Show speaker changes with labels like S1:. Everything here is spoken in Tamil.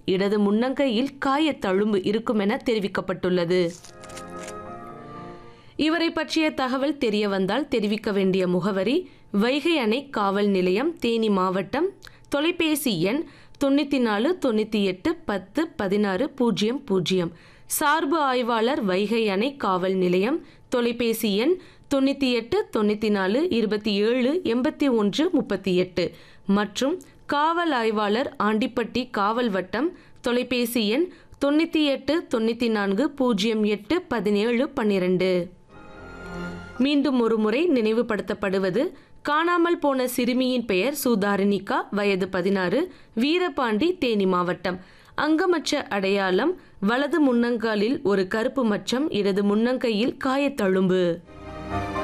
S1: இடது முன்னங்கையில் காயத் தழும்பு இருக்கும் என தெரிவிக்கப்பட்டுள்ளது இவரை பற்றிய தகவல் தெரிய வந்தால் தெரிவிக்க வேண்டிய முகவரி வைகை அணை காவல் நிலையம் தேனி மாவட்டம் தொலைபேசி எண் தொண்ணூற்றி நாலு தொண்ணூற்றி எட்டு பத்து பதினாறு பூஜ்ஜியம் பூஜ்ஜியம் சார்பு ஆய்வாளர் வைகை அணை காவல் நிலையம் தொலைபேசி எண் தொண்ணூற்றி எட்டு தொண்ணூற்றி நாலு இருபத்தி ஏழு எண்பத்தி ஒன்று முப்பத்தி எட்டு மற்றும் காவல் ஆய்வாளர் ஆண்டிப்பட்டி காவல் வட்டம் தொலைபேசி எண் தொண்ணூற்றி எட்டு தொண்ணூற்றி நான்கு பூஜ்ஜியம் எட்டு பதினேழு பன்னிரெண்டு மீண்டும் ஒருமுறை நினைவுபடுத்தப்படுவது காணாமல் போன சிறுமியின் பெயர் சுதாரிணிகா வயது பதினாறு வீரபாண்டி தேனி மாவட்டம் அங்கமற்ற அடையாளம் வலது முன்னங்காலில் ஒரு கருப்பு மச்சம் இடது முன்னங்கையில் காயத்தழும்பு